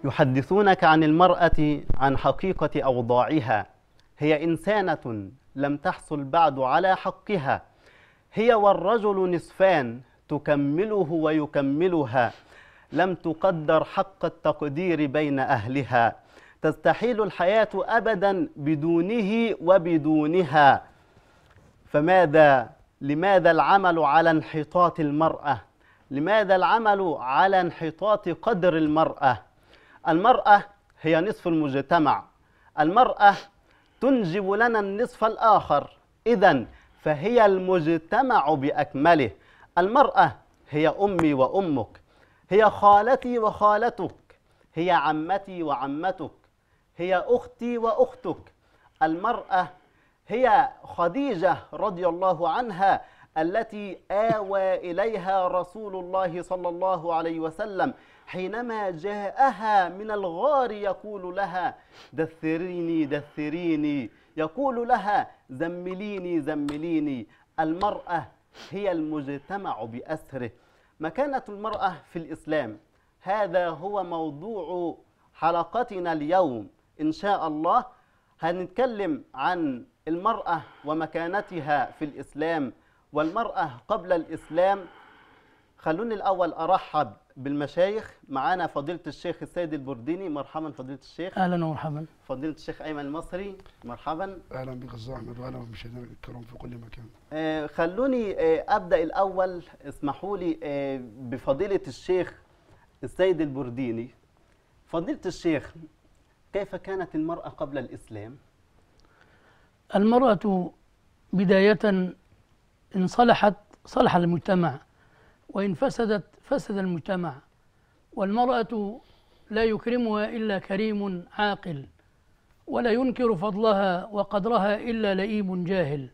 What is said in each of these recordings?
يحدثونك عن المرأة عن حقيقة أوضاعها هي إنسانة لم تحصل بعد على حقها هي والرجل نصفان تكمله ويكملها لم تقدر حق التقدير بين أهلها تستحيل الحياة أبدا بدونه وبدونها فماذا لماذا العمل على انحطاط المرأة لماذا العمل على انحطاط قدر المرأة المرأة هي نصف المجتمع المرأة تنجب لنا النصف الآخر إذا فهي المجتمع بأكمله المرأة هي أمي وأمك هي خالتي وخالتك هي عمتي وعمتك هي أختي وأختك المرأة هي خديجة رضي الله عنها التي آوى إليها رسول الله صلى الله عليه وسلم حينما جاءها من الغار يقول لها دثريني دثريني يقول لها زمليني زمليني المرأة هي المجتمع بأسره مكانة المرأة في الإسلام هذا هو موضوع حلقتنا اليوم إن شاء الله هنتكلم عن المرأة ومكانتها في الإسلام والمرأة قبل الإسلام خلوني الأول أرحب بالمشايخ معانا فضيلة الشيخ السيد البرديني مرحبا فضيلة الشيخ اهلا ومرحبا فضيلة الشيخ أيمن المصري مرحبا اهلا بك استاذ احمد واهلا بمشاهدينا الكرام في كل مكان آه، خلوني آه، أبدأ الأول اسمحوا لي آه، بفضيلة الشيخ السيد البرديني فضيلة الشيخ كيف كانت المرأة قبل الإسلام؟ المرأة بداية إن صلحت صلح المجتمع وإن فسدت فسد المجتمع والمرأة لا يكرمها إلا كريم عاقل ولا ينكر فضلها وقدرها إلا لئيم جاهل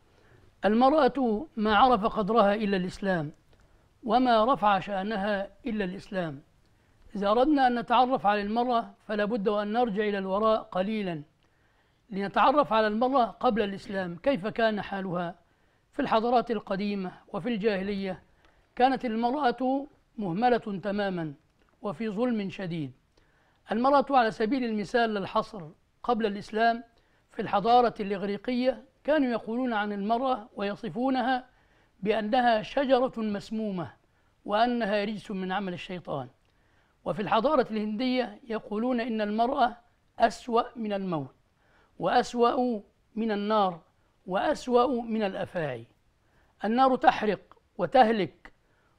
المرأة ما عرف قدرها إلا الإسلام وما رفع شأنها إلا الإسلام إذا أردنا أن نتعرف على المرأة فلا بد وأن نرجع إلى الوراء قليلا لنتعرف على المرأة قبل الإسلام كيف كان حالها في الحضارات القديمة وفي الجاهلية كانت المرأة مهملة تماما وفي ظلم شديد المرأة على سبيل المثال للحصر قبل الإسلام في الحضارة الإغريقية كانوا يقولون عن المرأة ويصفونها بأنها شجرة مسمومة وأنها رجس من عمل الشيطان وفي الحضارة الهندية يقولون إن المرأة أسوأ من الموت وأسوأ من النار وأسوأ من الأفاعي النار تحرق وتهلك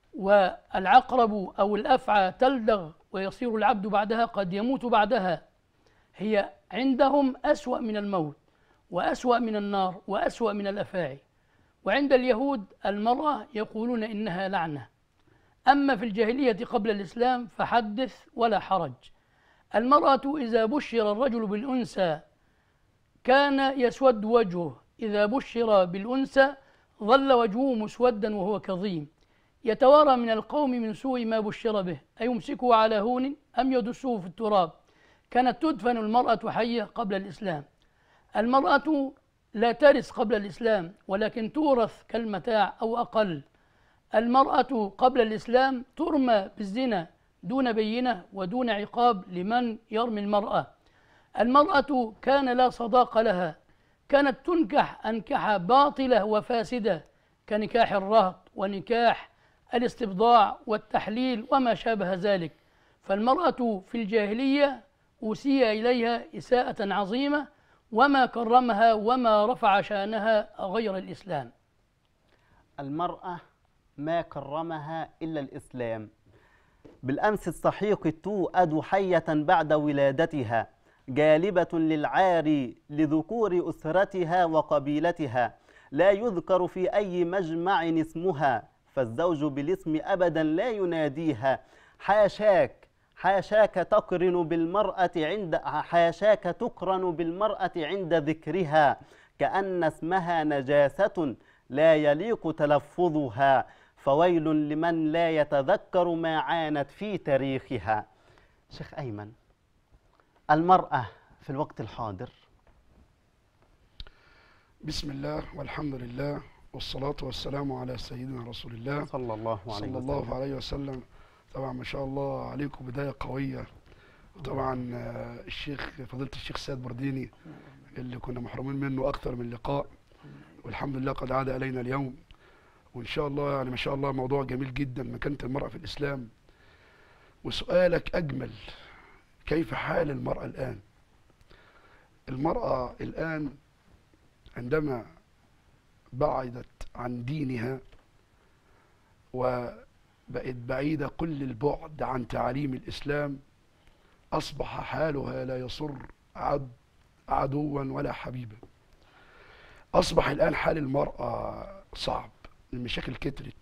والعقرب أو الأفعى تلدغ ويصير العبد بعدها قد يموت بعدها هي عندهم أسوأ من الموت وأسوأ من النار وأسوأ من الأفاعي وعند اليهود المرأة يقولون إنها لعنة أما في الجاهلية قبل الإسلام فحدث ولا حرج المرأة إذا بشر الرجل بالأنثى كان يسود وجهه إذا بشر بالأنثى ظل وجهه مسودا وهو كظيم يتوارى من القوم من سوء ما بشر به أيمسكه على هون أم يدسه في التراب كانت تدفن المرأة حية قبل الإسلام المرأة لا ترث قبل الإسلام ولكن تورث كالمتاع أو أقل المرأة قبل الإسلام ترمى بالزنا دون بينة ودون عقاب لمن يرمي المرأة المرأة كان لا صداق لها كانت تنكح أنكحة باطلة وفاسدة كنكاح الرهط ونكاح الاستبضاع والتحليل وما شابه ذلك فالمرأة في الجاهلية أوسي إليها إساءة عظيمة وما كرمها وما رفع شأنها غير الإسلام المرأة ما كرمها إلا الإسلام بالأمس السحيق توأد حية بعد ولادتها جالبة للعار لذكور أسرتها وقبيلتها لا يذكر في أي مجمع اسمها فالزوج بالاسم أبدا لا يناديها حاشاك حاشاك تقرن بالمرأة عند حاشاك تقرن بالمرأة عند ذكرها كأن اسمها نجاسة لا يليق تلفظها فويل لمن لا يتذكر ما عانت في تاريخها شيخ أيمن المرأة في الوقت الحاضر بسم الله والحمد لله والصلاة والسلام على سيدنا رسول الله صلى الله عليه صلى وسلم الله عليه وسلم طبعا ما شاء الله عليكم بداية قوية طبعا آه، الشيخ فضيله الشيخ سيد برديني اللي كنا محرومين منه اكثر من لقاء والحمد لله قد عاد الينا اليوم وان شاء الله يعني ما شاء الله موضوع جميل جدا مكانه المراه في الاسلام وسؤالك اجمل كيف حال المراه الان المراه الان عندما بعدت عن دينها وبقت بعيده كل البعد عن تعاليم الاسلام اصبح حالها لا يسر عد عدوا ولا حبيبا اصبح الان حال المراه صعب المشاكل كترت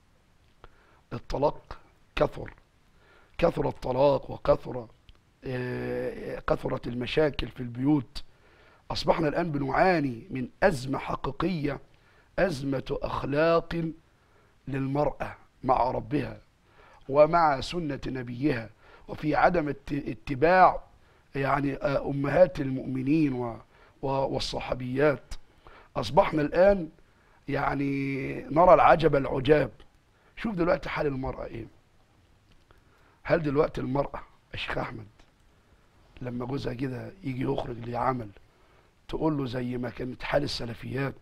الطلاق كثر كثر الطلاق وكثر آه، كثرت المشاكل في البيوت اصبحنا الان بنعاني من ازمه حقيقيه ازمه اخلاق للمراه مع ربها ومع سنه نبيها وفي عدم ات- اتباع يعني آه، امهات المؤمنين و- و- والصحابيات اصبحنا الان يعني نرى العجب العجاب شوف دلوقتي حال المراه ايه هل دلوقتي المراه يا شيخ احمد لما جوزها كده يجي يخرج لعمل تقول له زي ما كانت حال السلفيات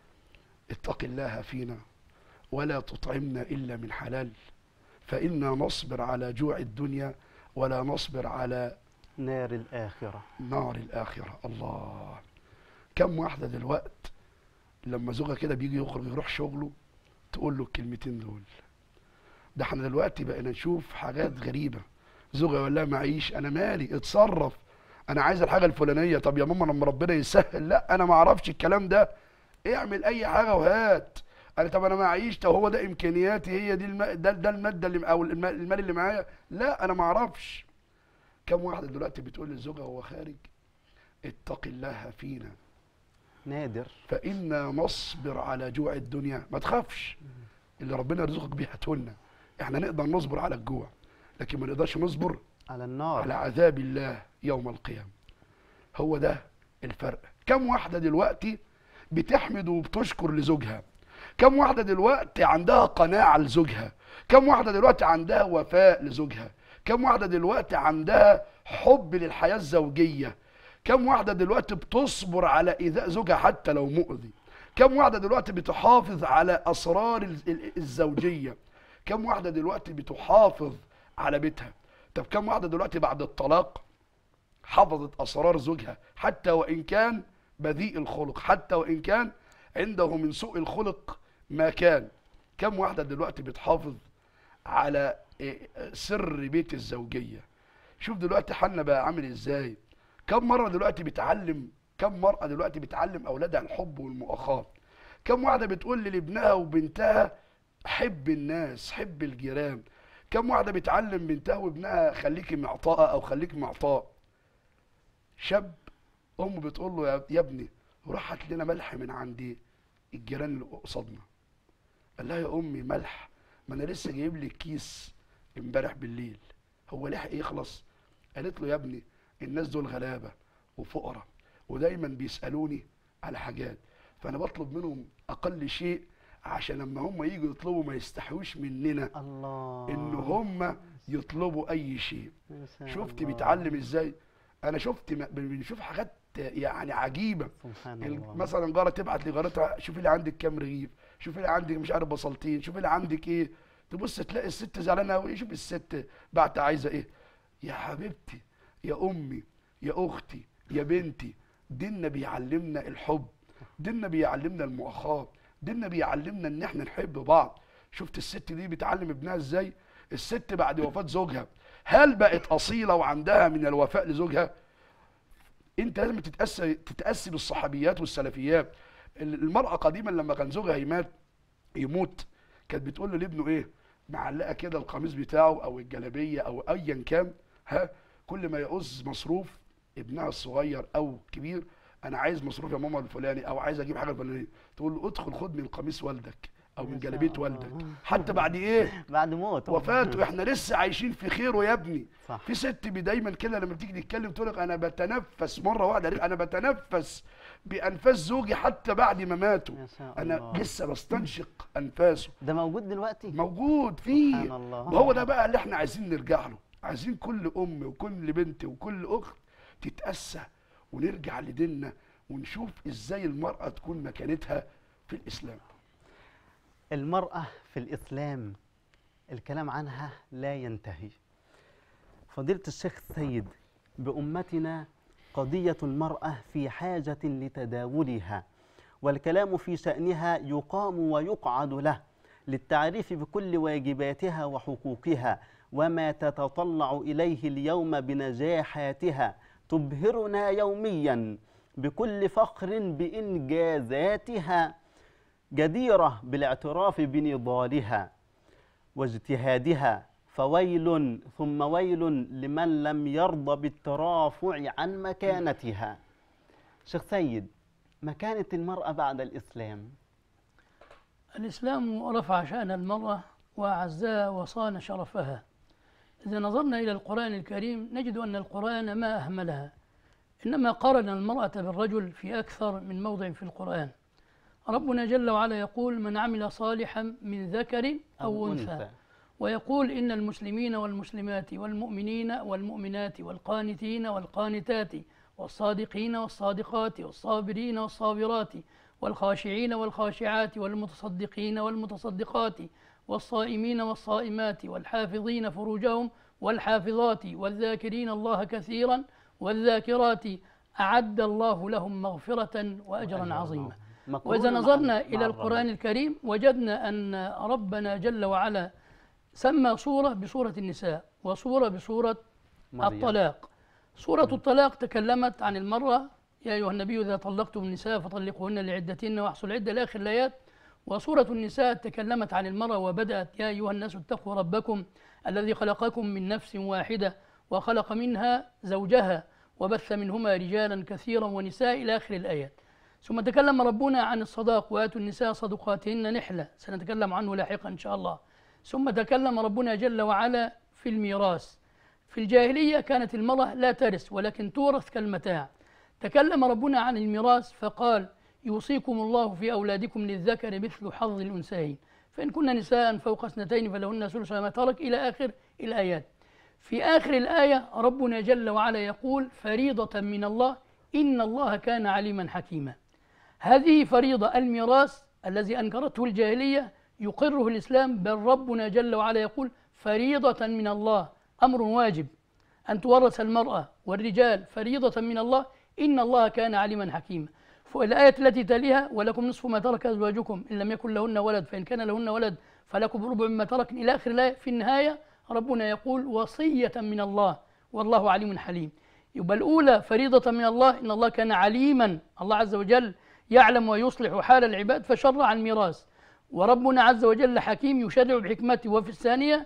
اتق الله فينا ولا تطعمنا الا من حلال فانا نصبر على جوع الدنيا ولا نصبر على نار الآخرة نار الآخرة الله كم واحدة دلوقت لما زوجها كده بيجي يخرج يروح شغله تقول له الكلمتين دول ده احنا دلوقتي بقينا نشوف حاجات غريبة زوجها يقول لها معيش انا مالي اتصرف انا عايز الحاجة الفلانية طب يا ماما لما ربنا يسهل لا انا ما اعرفش الكلام ده اعمل اي حاجة وهات انا طب انا معيش طب هو ده امكانياتي هي دي الم... ده, ده المادة اللي او الم- المال اللي معايا لا انا ما اعرفش كم واحدة دلوقتي بتقول لزوجها وهو خارج اتق الله فينا نادر فإنا نصبر على جوع الدنيا ما تخافش اللي ربنا يرزقك بيه هاتهولنا احنا نقدر نصبر على الجوع لكن ما نقدرش نصبر على النار على عذاب الله يوم القيامة هو ده الفرق كم واحدة دلوقتي بتحمد وبتشكر لزوجها كم واحدة دلوقتي عندها قناعة لزوجها كم واحدة دلوقتي عندها وفاء لزوجها كم واحدة دلوقتي عندها حب للحياة الزوجية كم واحدة دلوقتي بتصبر على إيذاء زوجها حتى لو مؤذي كم واحدة دلوقتي بتحافظ على أسرار ال- ال- الزوجية كم واحدة دلوقتي بتحافظ على بيتها طب كم واحدة دلوقتي بعد الطلاق حفظت أسرار زوجها حتى وإن كان بذيء الخلق حتى وإن كان عنده من سوء الخلق ما كان كم واحدة دلوقتي بتحافظ على إيه، سر بيت الزوجية شوف دلوقتي حالنا بقى عامل ازاي كم مرة دلوقتي بتعلم كم مرأة دلوقتي بتعلم أولادها الحب والمؤاخاة كم واحدة بتقول لابنها وبنتها حب الناس حب الجيران كم واحدة بتعلم بنتها وابنها خليكي معطاءة أو خليك معطاء شاب أمه بتقول له يا- يا ابني روح هات لنا ملح من عند الجيران اللي قصادنا قال لها يا أمي ملح ما أنا لسه جايب لك كيس امبارح بالليل هو لحق يخلص قالت له يا ابني الناس دول غلابة وفقراء ودايما بيسألوني على حاجات فأنا بطلب منهم أقل شيء عشان لما هم يجوا يطلبوا ما يستحوش مننا الله ان هم يطلبوا اي شيء ما شاء شفت الله. بيتعلم ازاي انا شفت م- بنشوف حاجات يعني عجيبه سبحان ال- الله مثلا جاره تبعت لجارتها شوفي لي عندك كام رغيف شوفي لي عندك مش عارف بصلتين شوفي لي عندك ايه تبص تلاقي الست زعلانه قوي شوف الست بعت عايزه ايه يا حبيبتي يا امي يا اختي يا بنتي ديننا بيعلمنا الحب ديننا بيعلمنا المؤاخاه ديننا بيعلمنا ان احنا نحب بعض شفت الست دي بتعلم ابنها ازاي الست بعد وفاه زوجها هل بقت اصيله وعندها من الوفاء لزوجها انت لازم تتاسى تتاسي بالصحابيات والسلفيات المراه قديما لما كان زوجها يمات يموت كانت بتقول له لابنه ايه معلقه كده القميص بتاعه او الجلابيه او ايا كان ها كل ما يعوز مصروف ابنها الصغير او كبير انا عايز مصروف يا ماما الفلاني او عايز اجيب حاجه الفلانيه تقول له ادخل خد من قميص والدك او ما من شاء جلابيه الله. والدك حتى بعد ايه بعد موت وفاته احنا لسه عايشين في خيره يا ابني صح في ست بي- دايما كده لما بتيجي تتكلم تقول لك انا بتنفس مره واحده انا بتنفس بانفاس زوجي حتى بعد ما ماتوا ما شاء انا الله لسه بستنشق انفاسه ده موجود دلوقتي موجود فيه سبحان الله وهو ده بقى اللي احنا عايزين نرجع له عايزين كل ام وكل بنت وكل اخت تتاسى ونرجع لديننا ونشوف ازاي المراه تكون مكانتها في الاسلام المرأة في الإسلام الكلام عنها لا ينتهي فضيلة الشيخ السيد بأمتنا قضية المرأة في حاجة لتداولها والكلام في شأنها يقام ويقعد له للتعريف بكل واجباتها وحقوقها وما تتطلع إليه اليوم بنجاحاتها تبهرنا يوميا بكل فخر بإنجازاتها جديرة بالاعتراف بنضالها واجتهادها فويل ثم ويل لمن لم يرضى بالترافع عن مكانتها شيخ سيد مكانة المرأة بعد الإسلام الإسلام رفع شأن المرأة وأعزها وصان شرفها إذا نظرنا إلى القرآن الكريم نجد أن القرآن ما أهملها إنما قارن المرأة بالرجل في أكثر من موضع في القرآن ربنا جل وعلا يقول من عمل صالحا من ذكر أو أنثى ويقول إن المسلمين والمسلمات والمؤمنين والمؤمنات والقانتين والقانتات والصادقين والصادقات والصابرين والصابرات والخاشعين والخاشعات والمتصدقين والمتصدقات والصائمين والصائمات والحافظين فروجهم والحافظات والذاكرين الله كثيرا والذاكرات أعد الله لهم مغفرة وأجرا عظيما وإذا نظرنا إلى القرآن الكريم وجدنا أن ربنا جل وعلا سمى صورة بصورة النساء وصورة بصورة مريم. الطلاق سورة الطلاق تكلمت عن المرأة يا أيها النبي إذا طلقتم النساء فطلقوهن لعدتهن وأحصوا العدة إلى آخر الآيات وسورة النساء تكلمت عن المرأة وبدأت يا أيها الناس اتقوا ربكم الذي خلقكم من نفس واحدة وخلق منها زوجها وبث منهما رجالا كثيرا ونساء إلى آخر الآيات ثم تكلم ربنا عن الصداق وآتوا النساء صدقاتهن نحلة سنتكلم عنه لاحقا إن شاء الله ثم تكلم ربنا جل وعلا في الميراث في الجاهلية كانت المرأة لا ترث ولكن تورث كالمتاع تكلم ربنا عن الميراث فقال يوصيكم الله في أولادكم للذكر مثل حظ الأنثيين فإن كن نساء فوق اثنتين فلهن ثلث ما ترك إلى آخر الآيات في آخر الآية ربنا جل وعلا يقول فريضة من الله إن الله كان عليما حكيما هذه فريضة الميراث الذي أنكرته الجاهلية يقره الإسلام بل ربنا جل وعلا يقول فريضة من الله أمر واجب أن تورث المرأة والرجال فريضة من الله إن الله كان عليما حكيما الآية التي تليها ولكم نصف ما ترك أزواجكم إن لم يكن لهن ولد فإن كان لهن ولد فلكم ربع مما ترك إلى آخر الآية في النهاية ربنا يقول وصية من الله والله عليم حليم يبقى الأولى فريضة من الله إن الله كان عليما الله عز وجل يعلم ويصلح حال العباد فشرع الميراث وربنا عز وجل حكيم يشرع بحكمته وفي الثانية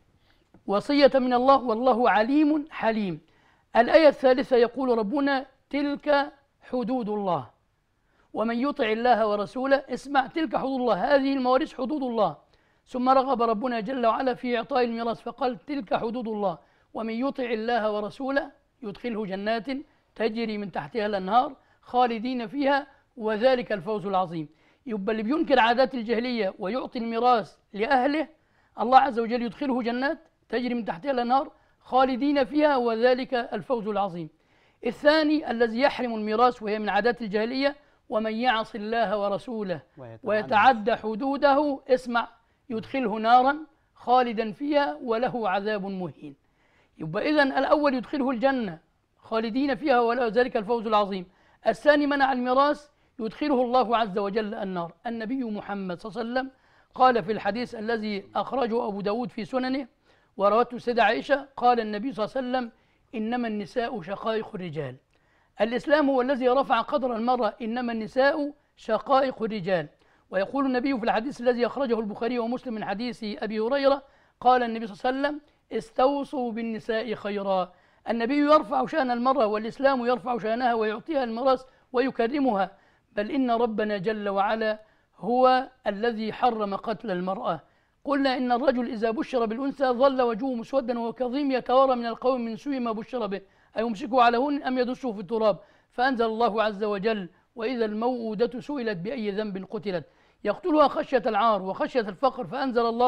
وصية من الله والله عليم حليم الآية الثالثة يقول ربنا تلك حدود الله ومن يطع الله ورسوله اسمع تلك حدود الله هذه المواريث حدود الله ثم رغب ربنا جل وعلا في إعطاء الميراث فقال تلك حدود الله ومن يطع الله ورسوله يدخله جنات تجري من تحتها الأنهار خالدين فيها وذلك الفوز العظيم يبقى اللي بينكر عادات الجاهلية ويعطي الميراث لأهله الله عز وجل يدخله جنات تجري من تحتها الأنهار خالدين فيها وذلك الفوز العظيم الثاني الذي يحرم الميراث وهي من عادات الجاهلية ومن يعص الله ورسوله ويتعدى حدوده اسمع يدخله نارا خالدا فيها وله عذاب مهين يبقى إذن الأول يدخله الجنة خالدين فيها وله ذلك الفوز العظيم الثاني منع الميراث يدخله الله عز وجل النار النبي محمد صلى الله عليه وسلم قال في الحديث الذي أخرجه أبو داود في سننه وروته السيدة عائشة قال النبي صلى الله عليه وسلم إنما النساء شقائق الرجال الإسلام هو الذي رفع قدر المرأة إنما النساء شقائق الرجال ويقول النبي في الحديث الذي أخرجه البخاري ومسلم من حديث أبي هريرة قال النبي صلى الله عليه وسلم استوصوا بالنساء خيرا النبي يرفع شأن المرأة والإسلام يرفع شأنها ويعطيها الميراث ويكرمها بل إن ربنا جل وعلا هو الذي حرم قتل المرأة قلنا إن الرجل إذا بشر بالأنثى ظل وجهه مسودا وهو كظيم يتوارى من القوم من سوء ما بشر به أيمسكه على هون أم يدسه في التراب فأنزل الله عز وجل وإذا الموءودة سئلت بأي ذنب قتلت يقتلها خشية العار وخشية الفقر فأنزل الله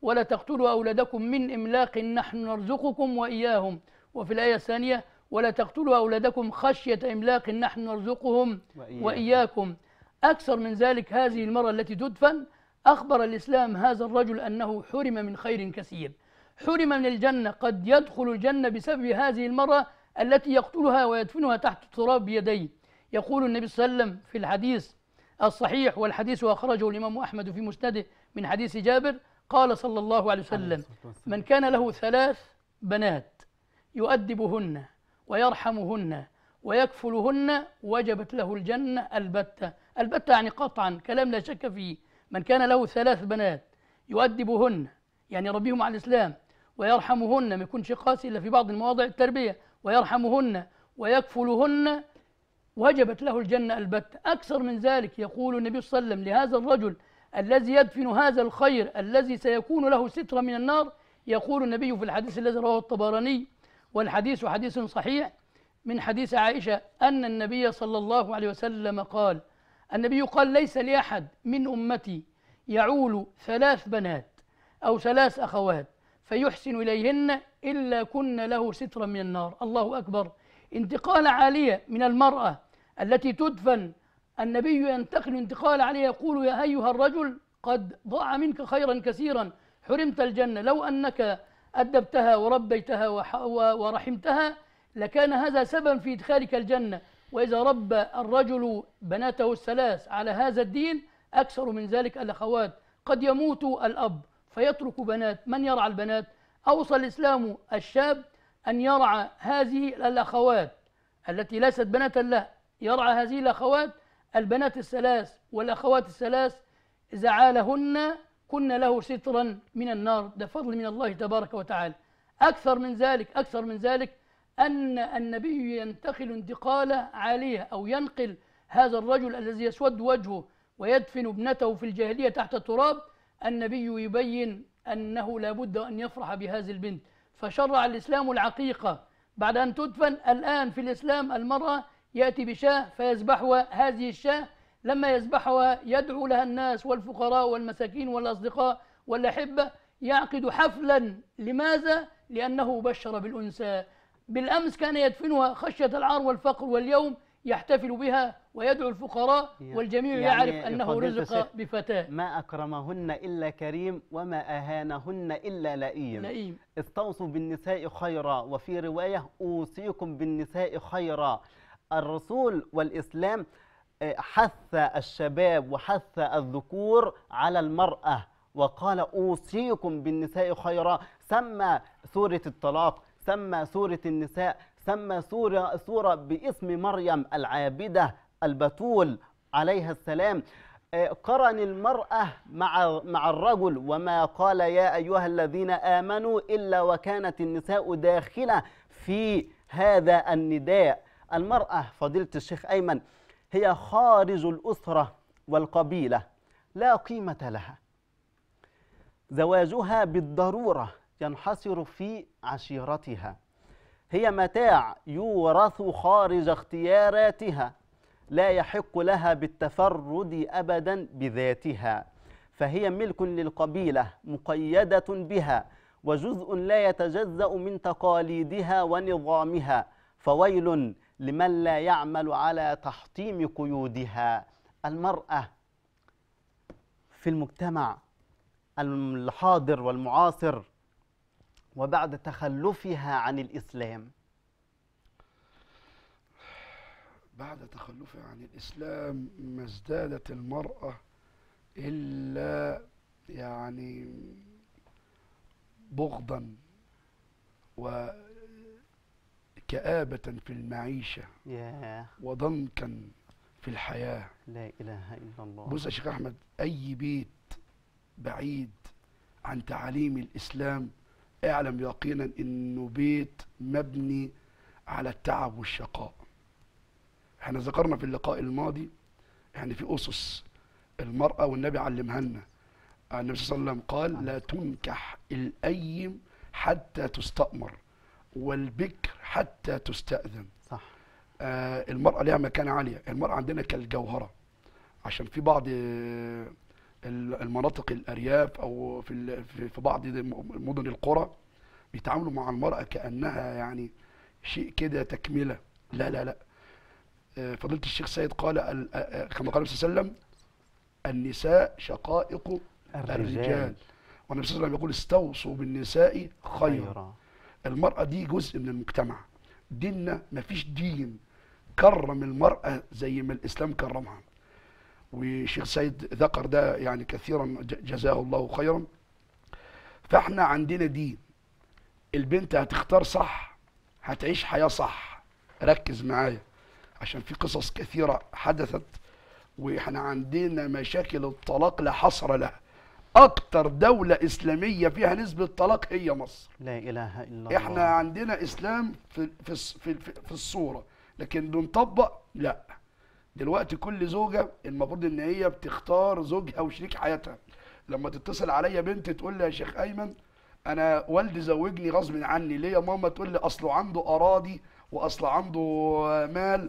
ولا تقتلوا أولادكم من إملاق نحن نرزقكم وإياهم وفي الآية الثانية ولا تقتلوا أولادكم خشية إملاق نحن نرزقهم وإياكم. وإياكم أكثر من ذلك هذه المرأة التي تدفن أخبر الإسلام هذا الرجل أنه حرم من خير كثير حرم من الجنة قد يدخل الجنة بسبب هذه المرأة التي يقتلها ويدفنها تحت التراب بيديه يقول النبي صلى الله عليه وسلم في الحديث الصحيح والحديث أخرجه الإمام أحمد في مسنده من حديث جابر قال صلى الله عليه وسلم الصلاة والسلام. من كان له ثلاث بنات يؤدبهن ويرحمهن ويكفلهن وجبت له الجنة البتة البتة يعني قطعا كلام لا شك فيه من كان له ثلاث بنات يؤدبهن يعني يربيهم على الإسلام ويرحمهن ما يكونش قاسي إلا في بعض المواضع التربية ويرحمهن ويكفلهن وجبت له الجنة البتة أكثر من ذلك يقول النبي صلى الله عليه وسلم لهذا الرجل الذي يدفن هذا الخير الذي سيكون له سترة من النار يقول النبي في الحديث الذي رواه الطبراني والحديث حديث صحيح من حديث عائشة أن النبي صلى الله عليه وسلم قال النبي قال ليس لأحد من أمتي يعول ثلاث بنات أو ثلاث أخوات فيحسن إليهن إلا كن له سترا من النار الله أكبر انتقال عالية من المرأة التي تدفن النبي ينتقل انتقال عالية يقول يا أيها الرجل قد ضاع منك خيرا كثيرا حرمت الجنة لو أنك أدبتها وربيتها وح- و- ورحمتها لكان هذا سببا في إدخالك الجنة وإذا ربى الرجل بناته الثلاث على هذا الدين أكثر من ذلك الأخوات قد يموت الأب فيترك بنات من يرعى البنات أوصى الإسلام الشاب أن يرعى هذه الأخوات التي ليست بناتا له يرعى هذه الأخوات البنات الثلاث والأخوات الثلاث إذا عالهن كن له سترا من النار ده فضل من الله تبارك وتعالى أكثر من ذلك أكثر من ذلك أن النبي ينتقل انتقالة عالية أو ينقل هذا الرجل الذي يسود وجهه ويدفن ابنته في الجاهلية تحت التراب النبي يبين أنه لا بد أن يفرح بهذه البنت فشرع الإسلام العقيقة بعد أن تدفن الآن في الإسلام المرأة يأتي بشاة فيذبحها هذه الشاة لما يذبحها يدعو لها الناس والفقراء والمساكين والأصدقاء والأحبة يعقد حفلا لماذا؟ لأنه بشر بالأنثى بالأمس كان يدفنها خشية العار والفقر واليوم يحتفل بها ويدعو الفقراء والجميع يعني يعرف أنه فضيلة رزق الشيخ، بفتاة ما أكرمهن إلا كريم وما أهانهن إلا لئيم لئيم استوصوا بالنساء خيرا وفي رواية أوصيكم بالنساء خيرا الرسول والإسلام آه، حث الشباب وحث الذكور على المرأة وقال أوصيكم بالنساء خيرا سمى سورة الطلاق سمى سورة النساء سمى سورة, سورة باسم مريم العابدة البتول عليها السلام آه، قرن المرأة مع مع الرجل وما قال يا أيها الذين آمنوا إلا وكانت النساء داخلة في هذا النداء المرأة فضيلة الشيخ أيمن هي خارج الأسرة والقبيلة لا قيمة لها زواجها بالضرورة ينحصر في عشيرتها هي متاع يورث خارج اختياراتها لا يحق لها بالتفرد ابدا بذاتها فهي ملك للقبيله مقيده بها وجزء لا يتجزا من تقاليدها ونظامها فويل لمن لا يعمل على تحطيم قيودها المراه في المجتمع الحاضر والمعاصر وبعد تخلفها عن الاسلام بعد تخلفها عن الإسلام ما ازدادت المرأة إلا يعني بغضا وكآبة في المعيشة يا وضنكا في الحياة لا اله الا الله بص يا شيخ أحمد أي بيت بعيد عن تعاليم الإسلام اعلم يقينا إنه بيت مبني على التعب والشقاء احنا ذكرنا في اللقاء الماضي يعني في أسس المرأة والنبي علمها لنا النبي صلى الله عليه وسلم قال لا تنكح الأيم حتى تستأمر والبكر حتى تستأذن صح آه، المرأة لها مكانة عالية المرأة عندنا كالجوهرة عشان في بعض آه، ال- المناطق الارياف او في ال- في في بعض الم- مدن القرى بيتعاملوا مع المراه كانها يعني شيء كده تكمله لا لا لا آه، فضيله الشيخ سيد قال ال- آه، آه، كما قال النبي صلى الله عليه وسلم النساء شقائق الرجال والنبي صلى الله عليه وسلم يقول استوصوا بالنساء خيرا خيرا المرأة دي جزء من المجتمع ديننا مفيش دين كرم المرأة زي ما الإسلام كرمها وشيخ سيد ذكر ده يعني كثيرا ج- جزاه الله خيرا فاحنا عندنا دين البنت هتختار صح هتعيش حياة صح ركز معايا عشان في قصص كثيرة حدثت واحنا عندنا مشاكل الطلاق لا حصر لها اكتر دولة اسلامية فيها نسبة طلاق هي مصر لا اله الا الله احنا عندنا اسلام في في الص- في, في, في الصوره لكن بنطبق لا دلوقتي كل زوجه المفروض ان هي بتختار زوجها وشريك حياتها لما تتصل عليا بنت تقول لي يا شيخ ايمن انا والدي زوجني غصب عني ليه يا ماما تقول لي اصله عنده اراضي واصله عنده مال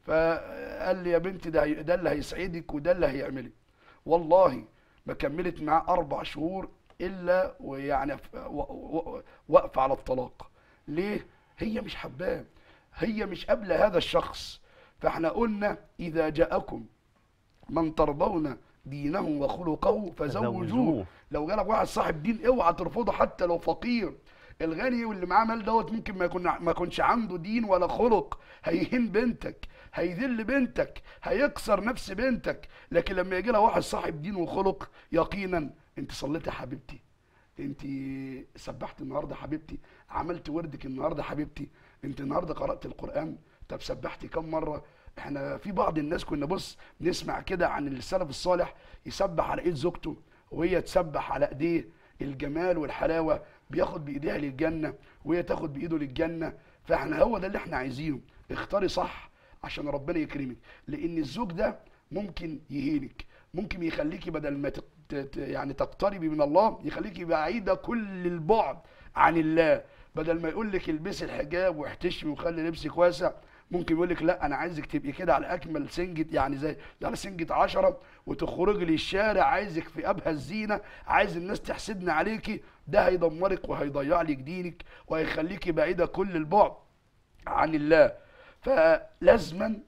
فقال لي يا بنتي ده هي- ده اللي هيسعدك وده اللي هيعملك والله ما كملت معاه اربع شهور الا ويعني ف- و- و- واقفه على الطلاق ليه هي مش حباه هي مش قابله هذا الشخص فاحنا قلنا اذا جاءكم من ترضون دينه وخلقه فزوجوه فزوجوه. لو جالك واحد صاحب دين اوعى ترفضه حتى لو فقير الغني واللي معاه مال دوت ممكن ما يكون ما يكونش عنده دين ولا خلق هيهين بنتك هيذل بنتك هيكسر نفس بنتك لكن لما يجي لها واحد صاحب دين وخلق يقينا انت صليتي يا حبيبتي انت سبحت النهارده حبيبتي عملت وردك النهارده حبيبتي انت النهارده قرات القران طب سبحتي كم مره احنا في بعض الناس كنا بص نسمع كده عن السلف الصالح يسبح على ايد زوجته وهي تسبح على ايديه الجمال والحلاوه بياخد بايديها للجنه وهي تاخد بايده للجنه فاحنا هو ده اللي احنا عايزينه اختاري صح عشان ربنا يكرمك لان الزوج ده ممكن يهينك ممكن يخليكي بدل ما تق- ت- ت- يعني تقتربي من الله يخليكي بعيده كل البعد عن الله بدل ما يقول لك البسي الحجاب واحتشمي وخلي لبسك واسع ممكن يقول لك لا انا عايزك تبقي كده على اكمل سنجة يعني زي على سنجة عشرة وتخرجي للشارع عايزك في ابهى الزينه عايز الناس تحسدنا عليكي ده هيدمرك وهيضيع لك دينك وهيخليكي بعيده كل البعد عن الله فلازما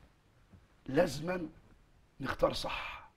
لازما نختار صح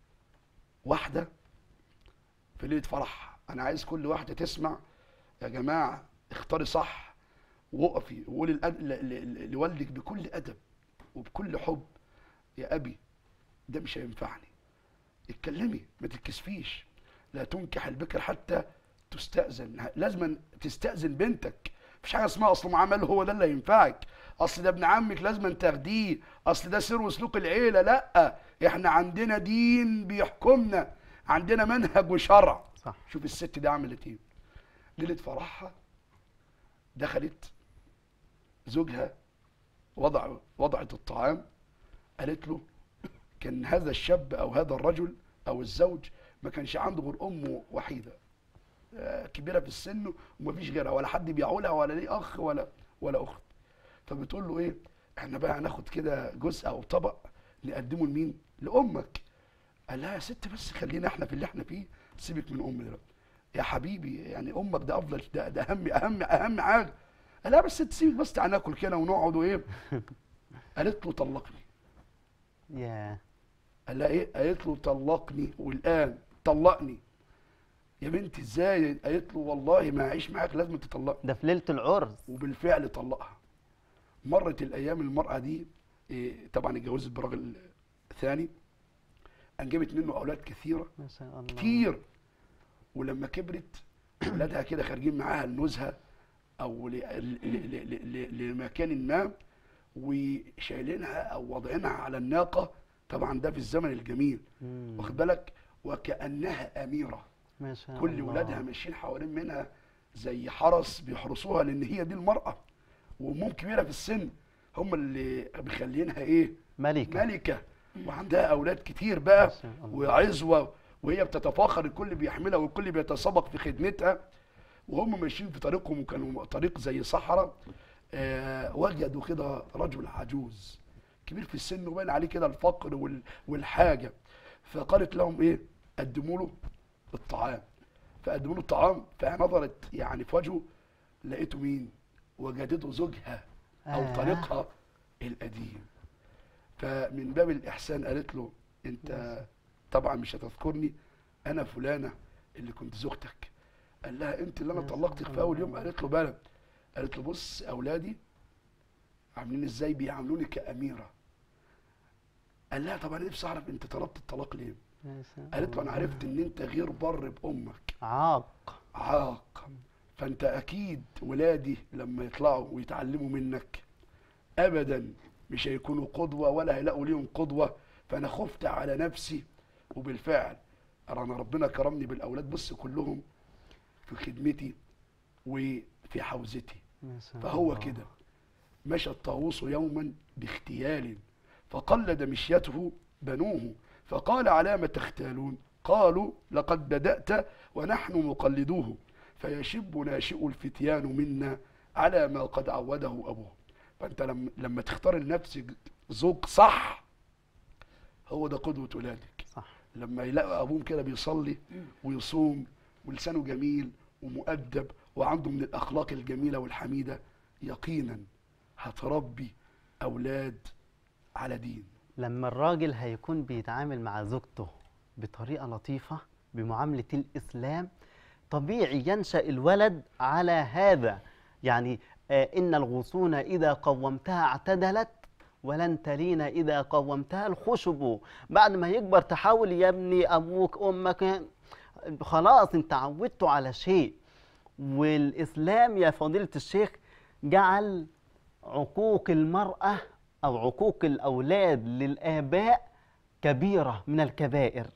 واحده في ليله فرح انا عايز كل واحده تسمع يا جماعه اختاري صح وقفي وقولي لأد- ل- ل- لوالدك بكل ادب وبكل حب يا ابي ده مش هينفعني اتكلمي ما تتكسفيش لا تنكح البكر حتى تستأذن لازم تستأذن بنتك مفيش حاجه اسمها اصل معاه مال هو ده اللي هينفعك اصل ده ابن عمك لازم تاخديه اصل ده سر وسلوك العيله لا احنا عندنا دين بيحكمنا عندنا منهج وشرع صح شوف الست دي عملت ايه ليله فرحها دخلت زوجها وضع وضعت الطعام قالت له كان هذا الشاب او هذا الرجل او الزوج ما كانش عنده غير امه وحيده آه، كبيره في السن ومفيش غيرها ولا حد بيعولها ولا ليه اخ ولا ولا اخت فبتقول له ايه احنا بقى هناخد كده جزء او طبق نقدمه لمين لامك قال لها يا ست بس خلينا احنا في اللي احنا فيه سيبك من امي دلوقتي يا حبيبي يعني امك ده افضل ده, ده اهم اهم اهم حاجه قال لها بس تسيبك بس تعالى ناكل كده ونقعد وايه قالت له طلقني يا قال لها ايه قالت له طلقني والان طلقني يا بنتي ازاي قالت له والله ما اعيش معاك لازم تطلقني ده في ليله العرس وبالفعل طلقها مرت الايام المراه دي إيه طبعا اتجوزت براجل ثاني انجبت منه اولاد كثيره ما شاء الله كتير ولما كبرت ولادها كده خارجين معاها النزهه او ل- ل- ل- ل- ل- لمكان ما وشايلينها او واضعينها على الناقه طبعا ده في الزمن الجميل مم. واخد بالك وكانها اميره ما شاء كل الله ولادها ماشيين حوالين منها زي حرس بيحرسوها لان هي دي المراه وامهم كبيره في السن هم اللي مخلينها ايه ملكه ملكه وعندها اولاد كتير بقى ما شاء الله. وعزوه وهي بتتفاخر الكل بيحملها والكل بيتسابق في خدمتها وهم ماشيين في طريقهم وكانوا طريق زي صحراء آه وجدوا كده رجل عجوز كبير في السن وباين عليه كده الفقر وال والحاجه فقالت لهم ايه قدموا له الطعام فقدموا له الطعام فنظرت يعني في وجهه لقيته مين وجدته زوجها او آه. طليقها القديم فمن باب الاحسان قالت له انت طبعا مش هتذكرني انا فلانه اللي كنت زوجتك قال لها انت اللي انا يا طلقتك في اول يوم قالت له بلى قالت له بص اولادي عاملين ازاي بيعاملوني كاميره قال لها طب انا نفسي اعرف انت طلبت الطلاق ليه يا سلام. قالت له انا عرفت ان انت غير بر بامك عاق عاق فانت اكيد ولادي لما يطلعوا ويتعلموا منك ابدا مش هيكونوا قدوه ولا هيلاقوا ليهم قدوه فانا خفت على نفسي وبالفعل انا ربنا كرمني بالاولاد بص كلهم في خدمتي وفي حوزتي يا سلام. فهو كده مشى الطاووس يوما باغتيال فقلد مشيته بنوه فقال على ما تختالون قالوا لقد بدأت ونحن مقلدوه فيشب ناشئ الفتيان منا على ما قد عوده أبوه فأنت لما, لما تختار لنفسك زوج صح هو ده قدوة ولادك صح لما يلاقوا ابوهم كده بيصلي ويصوم ولسانه جميل ومؤدب وعنده من الاخلاق الجميله والحميده يقينا هتربي اولاد على دين لما الراجل هيكون بيتعامل مع زوجته بطريقة لطيفة بمعاملة الإسلام طبيعي ينشأ الولد على هذا يعني آه إن الغصون إذا قومتها اعتدلت ولن تلين إذا قومتها الخشب بعد ما يكبر تحاول يا ابني أبوك أمك خلاص انت عودته على شيء والإسلام يا فضيلة الشيخ جعل عقوق المرأة أو عقوق الأولاد للآباء كبيرة من الكبائر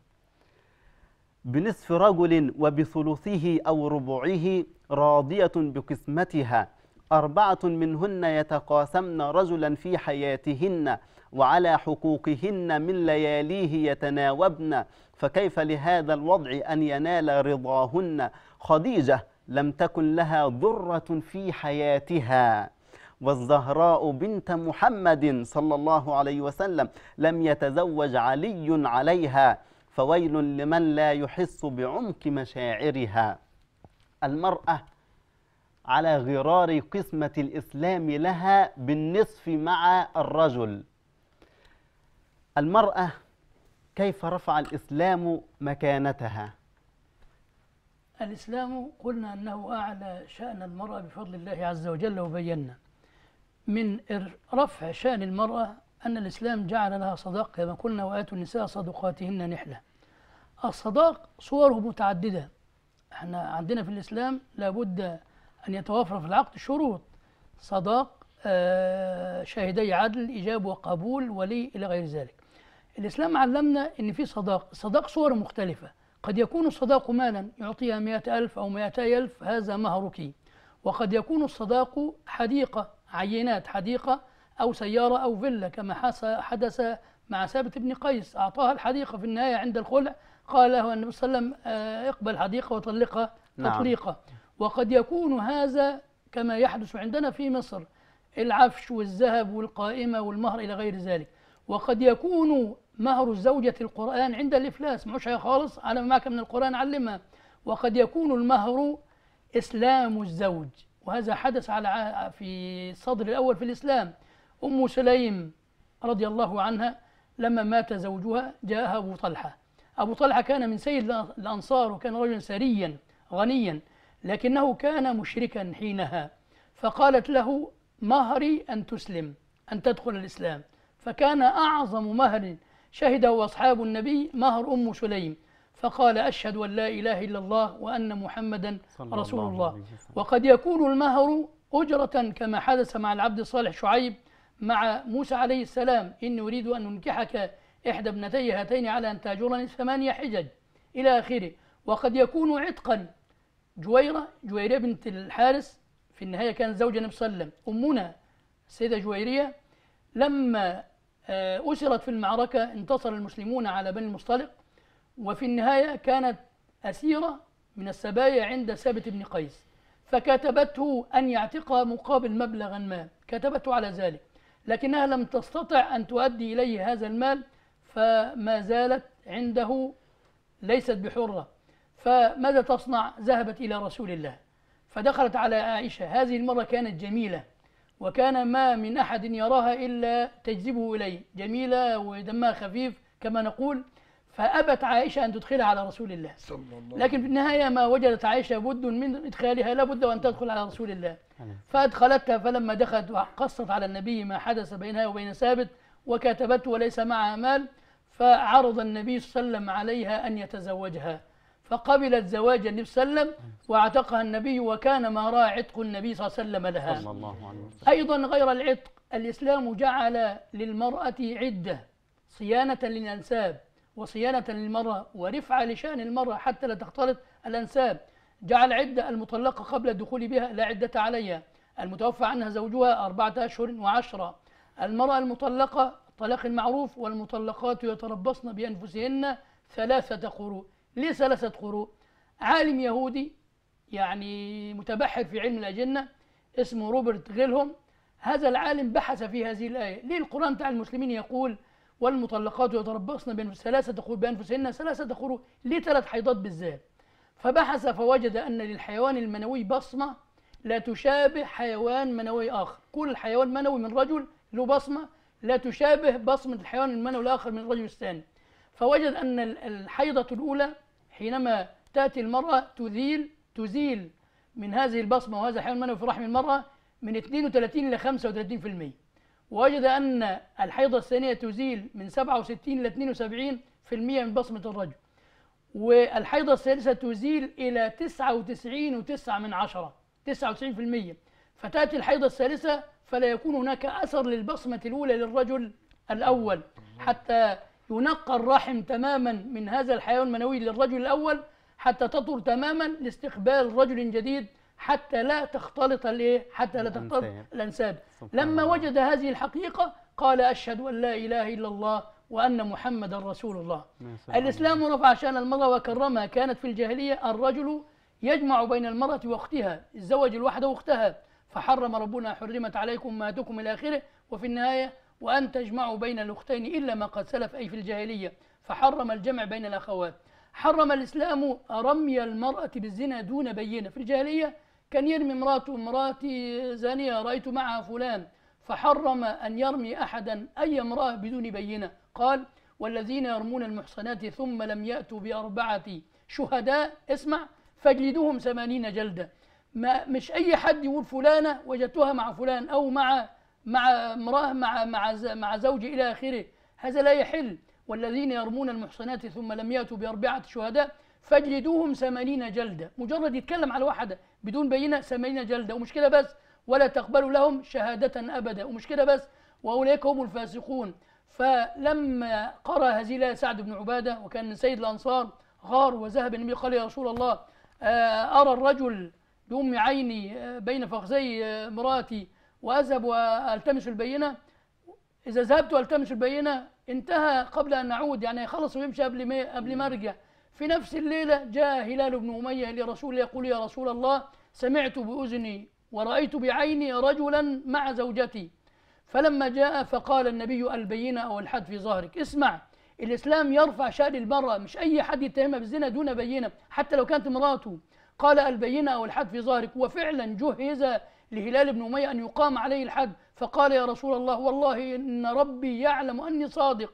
بنصف رجل وبثلثه أو ربعه راضية بقسمتها أربعة منهن يتقاسمن رجلا في حياتهن وعلى حقوقهن من لياليه يتناوبن فكيف لهذا الوضع أن ينال رضاهن خديجة لم تكن لها ضرة في حياتها والزهراء بنت محمد صلى الله عليه وسلم لم يتزوج علي عليها فويل لمن لا يحس بعمق مشاعرها المرأة على غرار قسمة الإسلام لها بالنصف مع الرجل المرأة كيف رفع الإسلام مكانتها الإسلام قلنا أنه أعلى شأن المرأة بفضل الله عز وجل وبينا من إر- رفع شأن المرأة أن الإسلام جعل لها صداق كما قلنا وآتوا النساء صدقاتهن نحلة الصداق صوره متعددة احنا عندنا في الإسلام لابد أن يتوافر في العقد شروط صداق آه، شاهدي عدل إجاب وقبول ولي إلى غير ذلك الإسلام علمنا أن في صداق الصداق صور مختلفة قد يكون الصداق مالا يعطيها مئة ألف أو مئتي ألف هذا مهرك وقد يكون الصداق حديقة عينات حديقة أو سيارة أو فيلا كما حس- حدث مع ثابت بن قيس أعطاها الحديقة في النهاية عند الخلع قال له النبي صلى الله عليه وسلم آه، اقبل حديقة وطلقها نعم. تطليقة وقد يكون هذا كما يحدث عندنا في مصر العفش والذهب والقائمة والمهر إلى غير ذلك وقد يكون مهر الزوجة القرآن عند الإفلاس معوش حاجة خالص على ما معك من القرآن علمها وقد يكون المهر إسلام الزوج وهذا حدث على ع- في الصدر الأول في الإسلام أم سليم رضي الله عنها لما مات زوجها جاءها أبو طلحة أبو طلحة كان من سيد الأ- الأنصار وكان رجلا سريا غنيا لكنه كان مشركا حينها فقالت له مهري أن تسلم أن تدخل الإسلام فكان أعظم مهر شهده أصحاب النبي مهر أم سليم فقال أشهد أن لا إله إلا الله وأن محمدا صلى رسول الله الله عليه وسلم. وقد يكون المهر أجرة كما حدث مع العبد الصالح شعيب مع موسى عليه السلام إني أريد أن أنكحك إحدى ابنتي هاتين على أن تأجرني ثمانية حجج إلى آخره وقد يكون عتقا جويرة جويرية بنت الحارس في النهاية كانت زوج النبي صلى الله عليه وسلم أمنا السيدة جويرية لما آه، أسرت في المعركة انتصر المسلمون على بني المصطلق وفي النهاية كانت أسيرة من السبايا عند ثابت بن قيس فكتبته أن يعتقها مقابل مبلغا ما كتبته على ذلك لكنها لم تستطع أن تؤدي إليه هذا المال فما زالت عنده ليست بحرة فماذا تصنع ذهبت إلى رسول الله فدخلت على عائشة هذه المرة كانت جميلة وكان ما من أحد يراها إلا تجذبه إليه جميلة ودمها خفيف كما نقول فأبت عائشة أن تدخلها على رسول الله صلى الله لكن في النهاية ما وجدت عائشة بد من إدخالها لابد أن تدخل على رسول الله فأدخلتها فلما دخلت وقصت على النبي ما حدث بينها وبين ثابت وكتبته وليس معها مال فعرض النبي صلى الله عليه وسلم عليها أن يتزوجها فقبلت زواج النبي صلى الله عليه وسلم واعتقها النبي وكان مهرها عتق النبي صلى الله عليه وسلم لها صلى الله عليه وسلم أيضا غير العتق الإسلام جعل للمرأة عدة صيانة للأنساب وصيانة للمرأة ورفعة لشأن المرأة حتى لا تختلط الأنساب جعل عدة المطلقة قبل الدخول بها لا عدة عليها المتوفى عنها زوجها أربعة أشهر وعشرة المرأة المطلقة طلاق المعروف والمطلقات يتربصن بأنفسهن ثلاثة قروء ليه ثلاثة قروء عالم يهودي يعني متبحر في علم الأجنة اسمه روبرت غيلهم هذا العالم بحث في هذه الآية ليه القرآن بتاع المسلمين يقول والمطلقات يتربصن بأنفس ثلاثة قروء بأنفسهن ثلاثة قروء ليه ثلاث حيضات بالذات فبحث فوجد أن للحيوان المنوي بصمة لا تشابه حيوان منوي آخر كل حيوان منوي من رجل له بصمة لا تشابه بصمة الحيوان المنوي الآخر من الرجل الثاني فوجد أن ال- الحيضة الأولى حينما تأتي المرأة تزيل تزيل من هذه البصمة وهذا الحيوان المنوي في رحم المرأة من 32 إلى 35% ووجد أن الحيضة الثانية تزيل من 67 إلى 72% من بصمة الرجل والحيضة الثالثة تزيل إلى 99.9 من عشرة 99% فتأتي الحيضة الثالثة فلا يكون هناك أثر للبصمة الأولى للرجل الأول حتى ينقى الرحم تماما من هذا الحيوان المنوي للرجل الأول حتى تطر تماما لاستقبال رجل جديد حتى لا تختلط الايه حتى لا تختلط الأنساب. الانساب سبحان لما الله. وجد هذه الحقيقه قال اشهد ان لا اله الا الله وان محمدا رسول الله ما شاء الله. الاسلام رفع شان المراه وكرمها كانت في الجاهليه الرجل يجمع بين المراه واختها الزوج الواحده واختها فحرم ربنا حرمت عليكم امهاتكم الى اخره وفي النهايه وان تجمعوا بين الاختين الا ما قد سلف اي في الجاهليه فحرم الجمع بين الاخوات حرم الاسلام رمي المراه بالزنا دون بينه في الجاهليه كان يرمي امراته امراتي زانيه رايت معها فلان فحرم ان يرمي احدا اي امراه بدون بينه قال والذين يرمون المحصنات ثم لم ياتوا باربعه شهداء اسمع فاجلدوهم ثمانين جلده ما مش اي حد يقول فلانه وجدتها مع فلان او مع مع امراه مع مع ز- مع زوج الى اخره هذا لا يحل والذين يرمون المحصنات ثم لم ياتوا باربعه شهداء فاجلدوهم ثمانين جلده مجرد يتكلم على واحده بدون بينه ثمانين جلده ومش كده بس ولا تقبلوا لهم شهاده ابدا ومش كده بس واولئك هم الفاسقون فلما قرأ هذه الآية سعد بن عبادة وكان من سيد الأنصار غار وذهب النبي قال يا رسول الله آه، أرى الرجل بأم عيني آه، بين فخذي آه، امرأتي وأذهب وألتمس البينة إذا ذهبت وألتمس البينة انتهى قبل أن نعود يعني خلص ويمشي قبل ما قبل ما أرجع في نفس الليلة جاء هلال بن أمية لرسول الله يقول يا رسول الله سمعت بأذني ورأيت بعيني رجلا مع زوجتي فلما جاء فقال النبي البينة أو الحد في ظهرك اسمع الإسلام يرفع شأن المرأة مش أي حد يتهمها بالزنا دون بينة حتى لو كانت امراته قال البينة أو الحد في ظهرك وفعلا جهز لهلال بن أمية أن يقام عليه الحد فقال يا رسول الله والله إن ربي يعلم أني صادق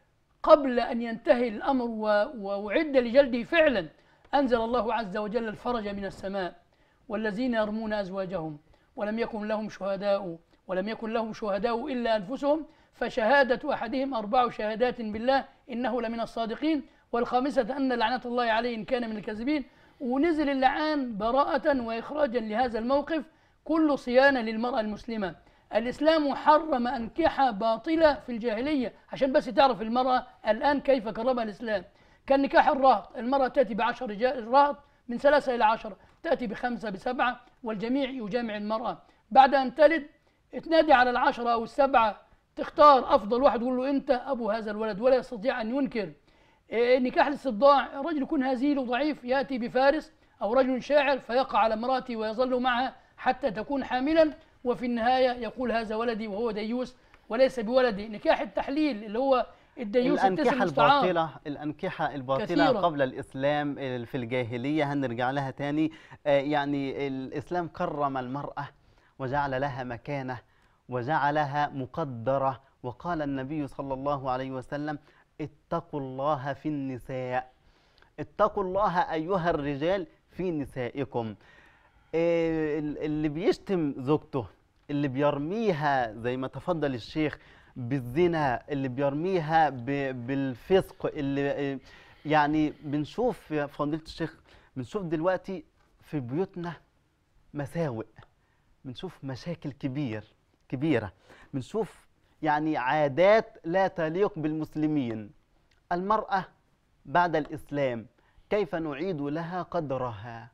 قبل أن ينتهي الأمر و- وأعد لجلده فعلا أنزل الله عز وجل الفرج من السماء والذين يرمون أزواجهم ولم يكن لهم شهداء ولم يكن لهم شهداء إلا أنفسهم فشهادة أحدهم أربع شهادات بالله إنه لمن الصادقين والخامسة أن لعنة الله عليه إن كان من الكاذبين ونزل اللعان براءة وإخراجا لهذا الموقف كل صيانة للمرأة المسلمة الإسلام حرم أنكحة باطلة في الجاهلية عشان بس تعرف المرأة الآن كيف كرمها الإسلام كان نكاح الرهط المرأة تأتي بعشر رجال رهط من ثلاثة إلى عشرة تأتي بخمسة بسبعة والجميع يجامع المرأة بعد أن تلد تنادي على العشرة أو السبعة تختار أفضل واحد تقول له أنت أبو هذا الولد ولا يستطيع أن ينكر إيه، نكاح الاستبضاع الرجل يكون هزيل وضعيف يأتي بفارس أو رجل شاعر فيقع على امرأته ويظل معها حتى تكون حاملا وفي النهاية يقول هذا ولدي وهو ديوس وليس بولدي نكاح التحليل اللي هو الديوث التسم الأنكحة مستعار الباطلة الأنكحة الباطلة كثيرة. قبل الإسلام في الجاهلية هنرجع لها تاني آه، يعني الإسلام كرم المرأة وجعل لها مكانة وجعلها مقدرة وقال النبي صلى الله عليه وسلم اتقوا الله في النساء اتقوا الله أيها الرجال في نسائكم آه، ال- اللي بيشتم زوجته اللي بيرميها زي ما تفضل الشيخ بالزنا اللي بيرميها ب- بالفسق اللي آه، يعني بنشوف يا فضيلة الشيخ بنشوف دلوقتي في بيوتنا مساوئ بنشوف مشاكل كبير كبيرة بنشوف يعني عادات لا تليق بالمسلمين المرأة بعد الإسلام كيف نعيد لها قدرها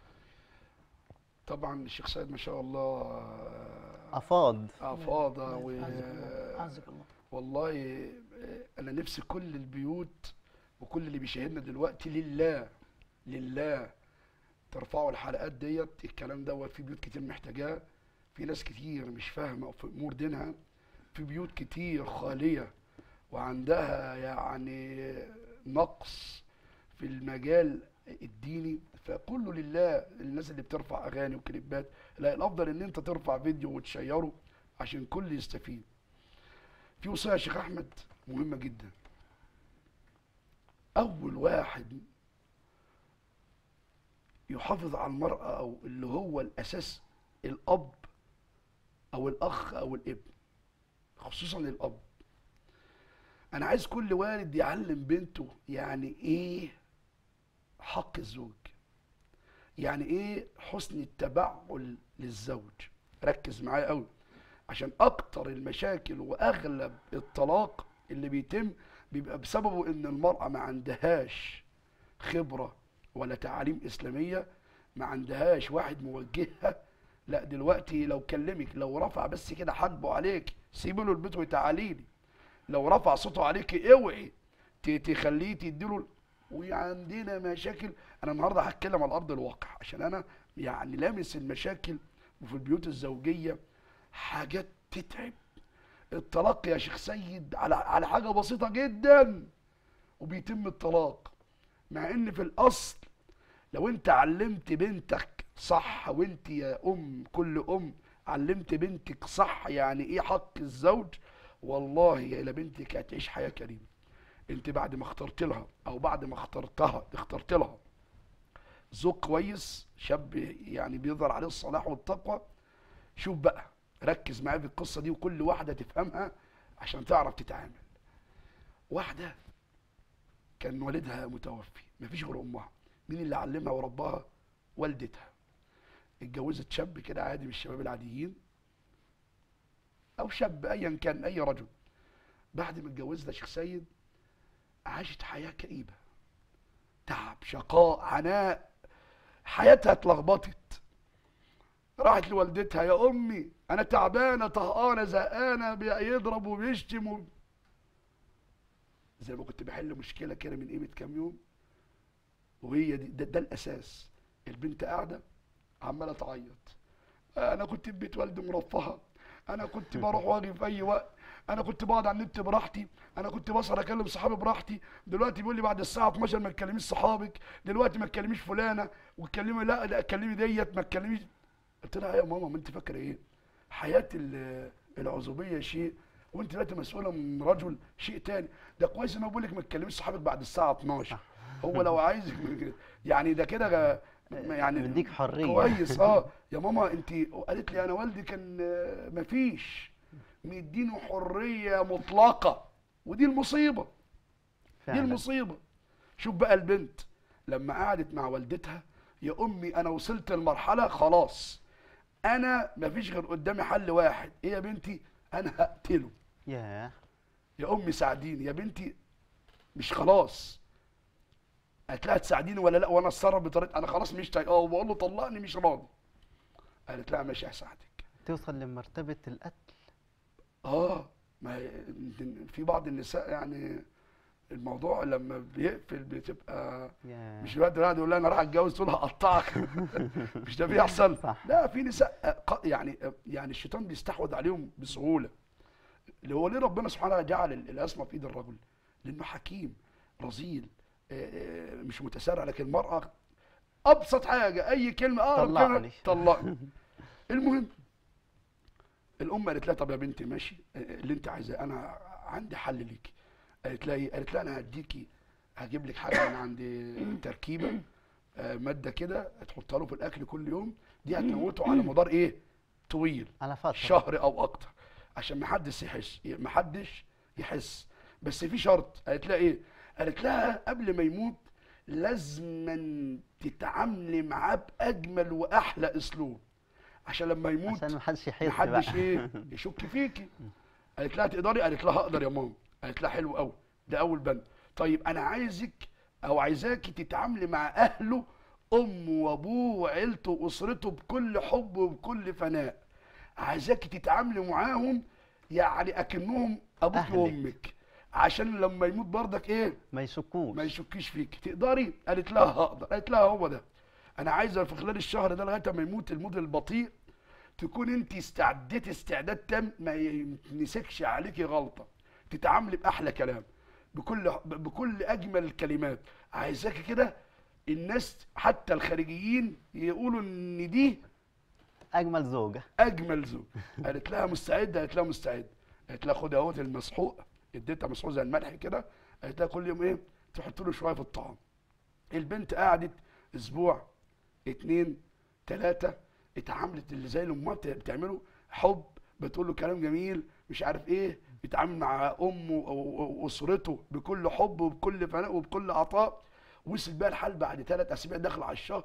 طبعا الشيخ سيد ما شاء الله أفاض افاض و عزك الله والله انا نفسي كل البيوت وكل اللي بيشاهدنا دلوقتي لله لله ترفعوا الحلقات ديت الكلام دوت في بيوت كتير محتاجاه في ناس كتير مش فاهمه في امور دينها في بيوت كتير خاليه وعندها يعني نقص في المجال الديني فكله لله الناس اللي بترفع اغاني وكليبات لا الافضل ان انت ترفع فيديو وتشيره عشان كل يستفيد في وصيه يا شيخ احمد مهمه جدا اول واحد يحافظ على المراه او اللي هو الاساس الاب او الاخ او الابن خصوصا الاب انا عايز كل والد يعلم بنته يعني ايه حق الزوج يعني ايه حسن التبعل للزوج ركز معايا قوي عشان اكتر المشاكل واغلب الطلاق اللي بيتم بيبقى بسببه ان المرأة ما عندهاش خبرة ولا تعاليم اسلامية ما عندهاش واحد موجهها لا دلوقتي لو كلمك لو رفع بس كده حاجبه عليك سيبي له البيت وتعالي لي لو رفع صوته عليك اوعي ت- تخليه تديله وعندنا مشاكل انا النهارده هتكلم على ارض الواقع عشان انا يعني لامس المشاكل وفي البيوت الزوجيه حاجات تتعب الطلاق يا شيخ سيد على على حاجه بسيطه جدا وبيتم الطلاق مع ان في الاصل لو انت علمت بنتك صح وانت يا ام كل ام علمت بنتك صح يعني ايه حق الزوج والله يا لا بنتك هتعيش حياه كريمه انت بعد ما اخترت لها او بعد ما اخترتها اخترت لها زوج كويس شاب يعني بيظهر عليه الصلاح والتقوى شوف بقى ركز معايا في القصه دي وكل واحده تفهمها عشان تعرف تتعامل واحده كان والدها متوفي مفيش غير امها مين اللي علمها ورباها والدتها اتجوزت شاب كده عادي من الشباب العاديين او شاب ايا كان اي رجل بعد ما اتجوزها شيخ سيد عاشت حياه كئيبه تعب شقاء عناء حياتها اتلخبطت راحت لوالدتها يا امي انا تعبانه طهقانه زهقانه بيضرب وبيشتم و... زي ما كنت بحل مشكله كده من قيمه كام يوم وهي دي ده, ده الاساس البنت قاعده عماله تعيط انا كنت في بيت والدي مرفهه انا كنت بروح واجي في اي وقت انا كنت بقعد على النت براحتي انا كنت بسهر اكلم صحابي براحتي دلوقتي بيقول لي بعد الساعه 12 ما تكلميش صحابك دلوقتي ما تكلميش فلانه وتكلمي لا لا كلمي ديت ما تكلميش قلت لها يا ماما ما انت فاكره ايه حياه ال- العزوبيه شيء وانت دلوقتي مسؤوله من رجل شيء تاني ده كويس ان هو بيقول لك ما تكلميش صحابك بعد الساعه 12 هو لو عايز يعني ده كده غ- يعني مديك حرية. كويس اه يا ماما انت قالت لي انا والدي كان آه، مفيش مدينه حريه مطلقه ودي المصيبه دي فعلا. المصيبه شوف بقى البنت لما قعدت مع والدتها يا امي انا وصلت لمرحله خلاص انا مفيش غير قدامي حل واحد ايه يا بنتي انا هقتله ياه يا امي ساعديني يا بنتي مش خلاص قالت لها تساعديني ولا لا وانا اتصرف بطريقه انا خلاص مش طايقاه وبقول له طلقني مش راضي قالت لها ماشي هساعدك توصل لمرتبة القتل اه ما هي- في بعض النساء يعني الموضوع لما بيقفل بتبقى ياه مش الوقت قاعد يقول لها انا راح اتجوز تقول هقطعك مش ده بيحصل صح. لا في نساء ق- يعني يعني الشيطان بيستحوذ عليهم بسهوله اللي هو ليه ربنا سبحانه وتعالى جعل ال- العصمه في ايد الرجل لانه حكيم رزيل آه، آه، مش متسارع لكن المراه ابسط حاجه اي كلمه اه طلقني. ربنا طلقني المهم الام قالت لها طب يا بنتي ماشي آه، اللي انت عايزاه انا عندي حل ليكي قالت لها ايه قالت لها انا هديكي هجيب لك حاجه من عند تركيبه آه، ماده كده تحطها له في الاكل كل يوم دي هتموته على مدار ايه طويل على فتره شهر او اكتر عشان ما حدش يحس ما حدش يحس بس في شرط قالت لها ايه قالت لها قبل ما يموت لازما تتعاملي معاه باجمل واحلى اسلوب عشان لما يموت عشان ما حدش يحس محدش بقى ايه يشك فيكي قالت لها تقدري قالت لها اقدر يا ماما قالت لها حلو قوي ده اول بند طيب انا عايزك او عايزاكي تتعاملي مع اهله امه وابوه وعيلته واسرته بكل حب وبكل فناء عايزاكي تتعاملي معاهم يعني اكنهم ابوك أهلك. وامك عشان لما يموت برضك ايه ما يشكوش ما يشكيش فيك تقدري قالت لها هقدر قالت لها هو ده انا عايزه في خلال الشهر ده لغايه ما يموت الموت البطيء تكون انت استعديتي استعداد تام ما يمسكش عليكي غلطه تتعاملي باحلى كلام بكل بكل اجمل الكلمات عايزاكي كده الناس حتى الخارجيين يقولوا ان دي اجمل زوجه اجمل زوج قالت لها مستعده قالت لها مستعد قالت لها خدي اهوت المسحوق اديتها مسحوق زي الملح كده قالت لها كل يوم ايه تحط له شويه في الطعام البنت قعدت اسبوع اتنين تلاته اتعاملت اللي زي الامهات بت- بتعمله حب بتقول له كلام جميل مش عارف ايه بيتعامل مع امه و- واسرته بكل حب وبكل فناء وبكل عطاء وصل بقى الحال بعد ثلاث اسابيع داخل على الشهر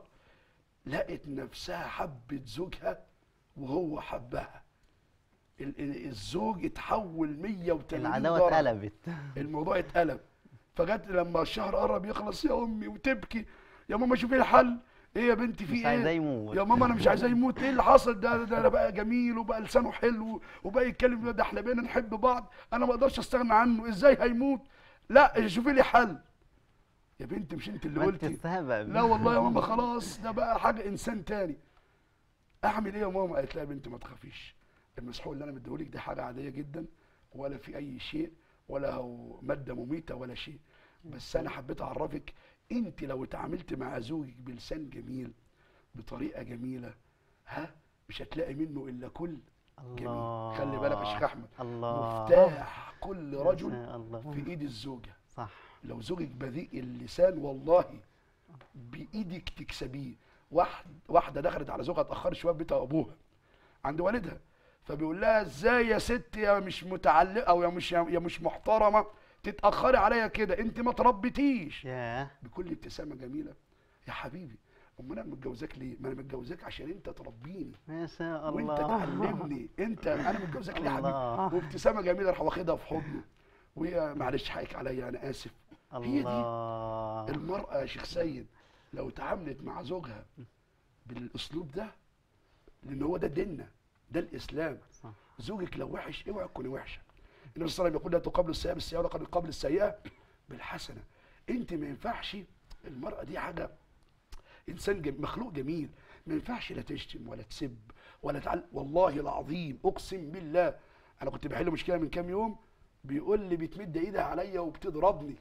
لقت نفسها حبت زوجها وهو حبها ال- ال- الزوج اتحول 180 العداوه درجة. اتقلبت الموضوع اتقلب فجت لما الشهر قرب يخلص يا امي وتبكي يا ماما شوفي الحل ايه يا بنتي في مش ايه عايزاه يموت. يا ماما انا مش عايزاه يموت ايه اللي حصل ده ده, ده بقى جميل وبقى لسانه حلو وبقى يتكلم ده احنا بقينا نحب بعض انا ما اقدرش استغنى عنه ازاي هيموت لا شوفي لي حل يا بنتي مش انت اللي ما انت قلتي السبب لا والله يا ماما خلاص ده بقى حاجه انسان تاني اعمل ايه يا ماما قالت لها يا بنتي ما تخافيش المسحوق اللي انا مديهولك ده حاجه عاديه جدا ولا في اي شيء ولا هو ماده مميته ولا شيء بس انا حبيت اعرفك انت لو اتعاملت مع زوجك بلسان جميل بطريقه جميله ها مش هتلاقي منه الا كل جميل الله خلي بالك يا شيخ احمد الله مفتاح كل يا رجل شاء الله. في ايد الزوجه صح لو زوجك بذيء اللسان والله بايدك تكسبيه واحد واحده دخلت على زوجها اتاخرت شويه في بيتها وابوها عند والدها فبيقول لها ازاي يا ست يا مش متعلقه او يا مش يا مش محترمه تتاخري عليا كده انت ما تربيتيش ياه بكل ابتسامه جميله يا حبيبي امال انا متجوزاك ليه؟ ما انا متجوزاك عشان انت تربيني ما شاء الله وانت تعلمني انت انا متجوزك ليه يا الله. حبيبي وابتسامه جميله راح واخدها في حضنه وهي معلش حقك عليا انا اسف هي دي الله المرأة يا شيخ سيد لو تعاملت مع زوجها بالاسلوب ده لان هو ده ديننا ده الاسلام صح. زوجك لو وحش اوعى تكوني وحشه النبي صلى الله عليه وسلم يقول لا تقابل السيئه بالسيئه ولا تقابل السيئه بالحسنه انت ما ينفعش المرأة دي حاجه انسان جم... مخلوق جميل ما ينفعش لا تشتم ولا تسب ولا تعل... والله العظيم اقسم بالله انا كنت بحل مشكله من كام يوم بيقول لي بتمد ايدها عليا وبتضربني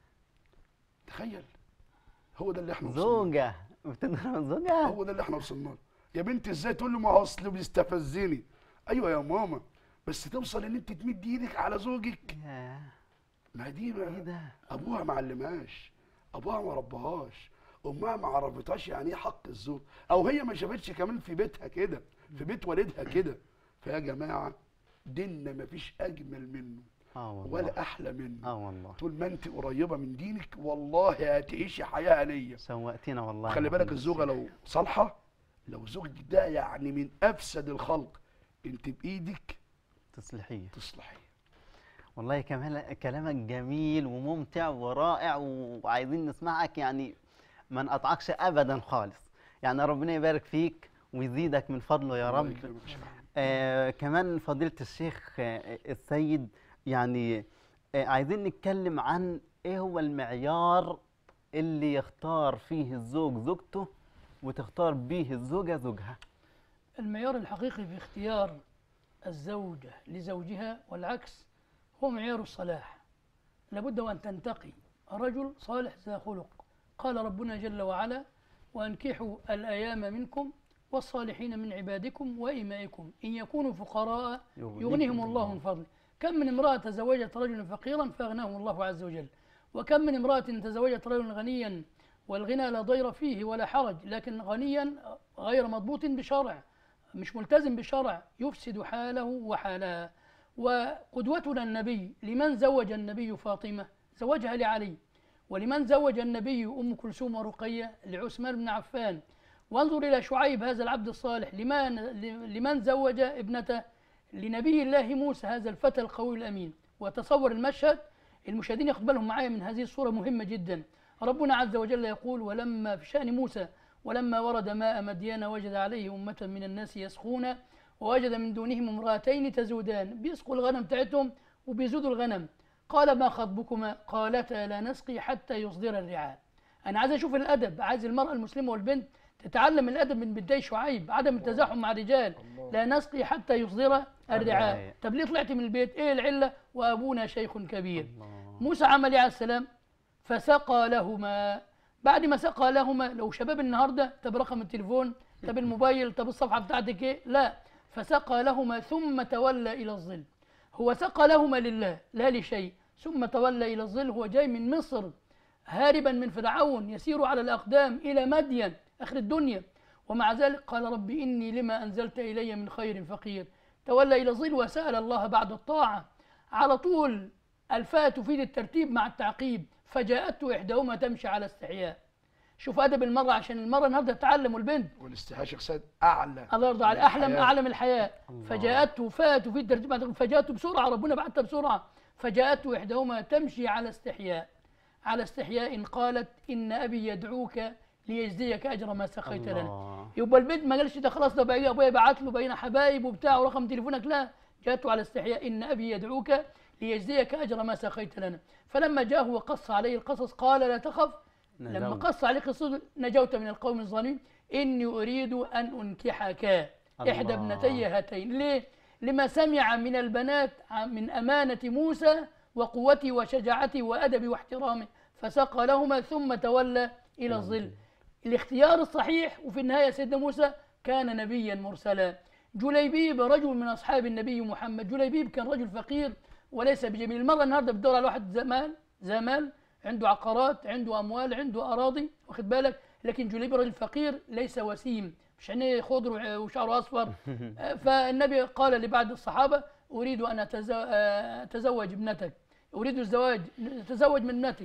تخيل هو ده اللي احنا وصلنا له. زوجة بتضرب زوجها هو ده اللي احنا وصلنا له يا بنت ازاي تقول له ما هو اصله بيستفزني ايوه يا ماما بس توصل ان انت تمد ايدك على زوجك ياه ما دي ما ايه ده ابوها ما علمهاش ابوها ما ربهاش امها ما عرفتهاش يعني ايه حق الزوج او هي ما شافتش كمان في بيتها كده في بيت والدها كده فيا جماعه ديننا ما فيش اجمل منه اه والله ولا احلى منه اه والله طول ما انت قريبه من دينك والله هتعيشي حياه هنيه شوقتينا والله خلي يا بالك محمد الزوجه الشيخ. لو صالحه لو زوجك ده يعني من افسد الخلق انت بايدك تصلحيه تصلحيه والله كمان كلامك جميل وممتع ورائع وعايزين نسمعك يعني ما نقطعكش ابدا خالص يعني ربنا يبارك فيك ويزيدك من فضله يا الله رب يكرمك يا شيخ أحمد. آه كمان فضيلة الشيخ آه السيد يعني آه عايزين نتكلم عن ايه هو المعيار اللي يختار فيه الزوج زوجته وتختار بيه الزوجة زوجها المعيار الحقيقي في اختيار الزوجة لزوجها والعكس هو معيار الصلاح لابد وأن تنتقي رجل صالح ذا خلق قال ربنا جل وعلا وأنكحوا الأيام منكم والصالحين من عبادكم وإمائكم إن يكونوا فقراء يغنيهم الله من فضله كم من امرأة تزوجت رجلا فقيرا فأغناهم الله عز وجل وكم من امرأة تزوجت رجلا غنيا والغنى لا ضير فيه ولا حرج لكن غنيا غير مضبوط بشرع مش ملتزم بشرع يفسد حاله وحالها وقدوتنا النبي لمن زوج النبي فاطمة زوجها لعلي ولمن زوج النبي أم كلثوم ورقية لعثمان بن عفان وانظر إلى شعيب هذا العبد الصالح لمن, لمن زوج ابنته لنبي الله موسى هذا الفتى القوي الأمين وتصور المشهد المشاهدين ياخد بالهم معايا من هذه الصورة مهمة جدا ربنا عز وجل يقول ولما في شأن موسى ولما ورد ماء مدين وجد عليه أمة من الناس يسقون ووجد من دونهم امرأتين تزودان بيسقوا الغنم بتاعتهم وبيزودوا الغنم قال ما خطبكما قالتا لا نسقي حتى يصدر الرعاء أنا عايز أشوف الأدب عايز المرأة المسلمة والبنت تتعلم الأدب من بداية شعيب عدم التزاحم مع الرجال لا نسقي حتى يصدر الرعاء الرعاية. طب ليه طلعت من البيت إيه العلة وأبونا شيخ كبير الله. موسى عمل إيه عليه السلام فسقى لهما بعد ما سقى لهما لو شباب النهارده طب رقم التليفون طب الموبايل طب الصفحه بتاعتك ايه لا فسقى لهما ثم تولى الى الظل هو سقى لهما لله لا لشيء ثم تولى الى الظل هو جاي من مصر هاربا من فرعون يسير على الاقدام الى مدين اخر الدنيا ومع ذلك قال رب اني لما انزلت الي من خير فقير تولى الى الظل وسال الله بعد الطاعه على طول الفاء تفيد الترتيب مع التعقيب فجاءته احداهما تمشي على استحياء شوف ادب المراه عشان المراه النهارده تتعلم والبنت والاستحياء شيخ سيد اعلى الله يرضى عليه من احلم الحياة. اعلم الحياه الله. فجاءته فات في الترتيب بعد- فجاءته بسرعه ربنا بعتها بسرعه فجاءته احداهما تمشي على استحياء على استحياء قالت ان ابي يدعوك ليجزيك اجر ما سقيت لنا الله. يبقى البنت ما قالش ده خلاص ده بقى ابويا بعت له بين حبايب وبتاع ورقم تليفونك لا جاءته على استحياء ان ابي يدعوك ليجزيك اجر ما سقيت لنا فلما جاءه وقص عليه القصص قال لا تخف لما نجوت. قص عليه قصته نجوت من القوم الظالمين اني اريد ان انكحك احدى الله. ابنتي هاتين ليه لما سمع من البنات ع- من امانه موسى وقوته وشجاعته وادبه واحترامه فسقى لهما ثم تولى الى الظل الاختيار الصحيح وفي النهايه سيدنا موسى كان نبيا مرسلا جليبيب رجل من اصحاب النبي محمد جليبيب كان رجل فقير وليس بجميل المرة النهارده بتدور على واحد زمان زمان عنده عقارات عنده اموال عنده اراضي واخد بالك لكن جليبيب رجل فقير ليس وسيم مش عينيه خضر وع- وشعره اصفر آه، فالنبي قال لبعض الصحابه اريد ان أتزو- آه، اتزوج ابنتك اريد الزواج تزوج من ابنتك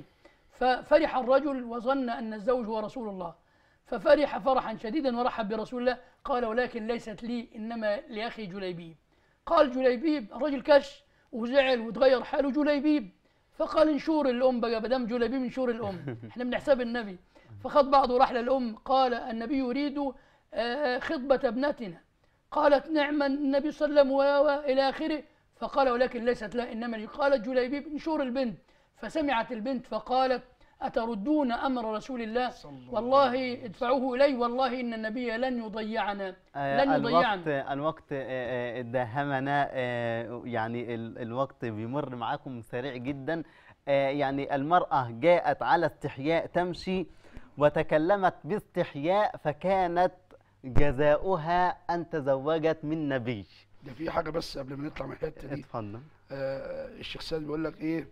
ففرح الرجل وظن ان الزوج هو رسول الله ففرح فرحا شديدا ورحب برسول الله قال ولكن ليست لي انما لاخي جليبيب قال جليبيب الرجل كش وزعل وتغير حاله جليبيب فقال نشور الام بقى ما دام جليبيب نشور الام احنا من حساب النبي فخد بعضه وراح للام قال النبي يريد آه، خطبه ابنتنا قالت نعم النبي صلى الله عليه وسلم و- و- الى اخره فقال ولكن ليست لا انما لي. قالت جليبيب نشور البنت فسمعت البنت فقالت اتردون امر رسول الله صلى الله والله ادفعوه الي والله ان النبي لن يضيعنا آه، لن يضيعنا الوقت الوقت آه، آه، داهمنا آه، يعني ال- الوقت بيمر معاكم سريع جدا آه، يعني المرأة جاءت على استحياء تمشي وتكلمت باستحياء فكانت جزاؤها أن تزوجت من نبي ده في حاجه بس قبل ما نطلع من الحته دي اتفضل آه الشيخ سيد بيقول لك ايه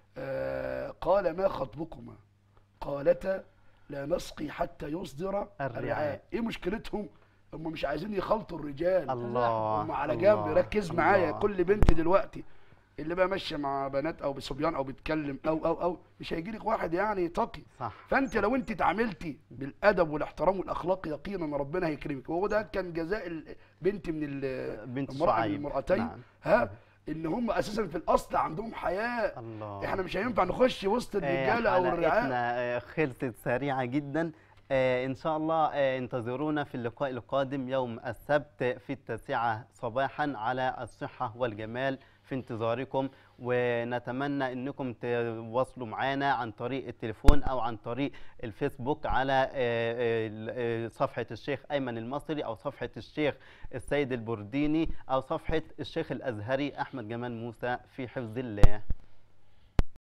آه قال ما خطبكما قالتا لا نسقي حتى يصدر الرعاء. ايه مشكلتهم هم مش عايزين يخلطوا الرجال الله هم على الله، جنب ركز معايا الله. كل بنت دلوقتي اللي بقى ماشيه مع بنات او بصبيان او بتكلم او او او مش هيجي لك واحد يعني تقي صح فانت لو انت اتعاملتي بالادب والاحترام والاخلاق يقينا ربنا هيكرمك وهو ده كان جزاء البنت من ال- بنت المرأة من شعيب. المرأتين نعم. ها ان هم اساسا في الاصل عندهم حياء الله احنا مش هينفع نخش وسط آه، الرجاله او الرعاة حلقتنا آه، خلصت سريعة جدا آه، إن شاء الله آه، انتظرونا في اللقاء القادم يوم السبت في التاسعة صباحا على الصحة والجمال في انتظاركم ونتمنى انكم تواصلوا معنا عن طريق التليفون او عن طريق الفيسبوك على آه، آه، آه، صفحة الشيخ أيمن المصري أو صفحة الشيخ السيد البرديني أو صفحة الشيخ الأزهري أحمد جمال موسى في حفظ الله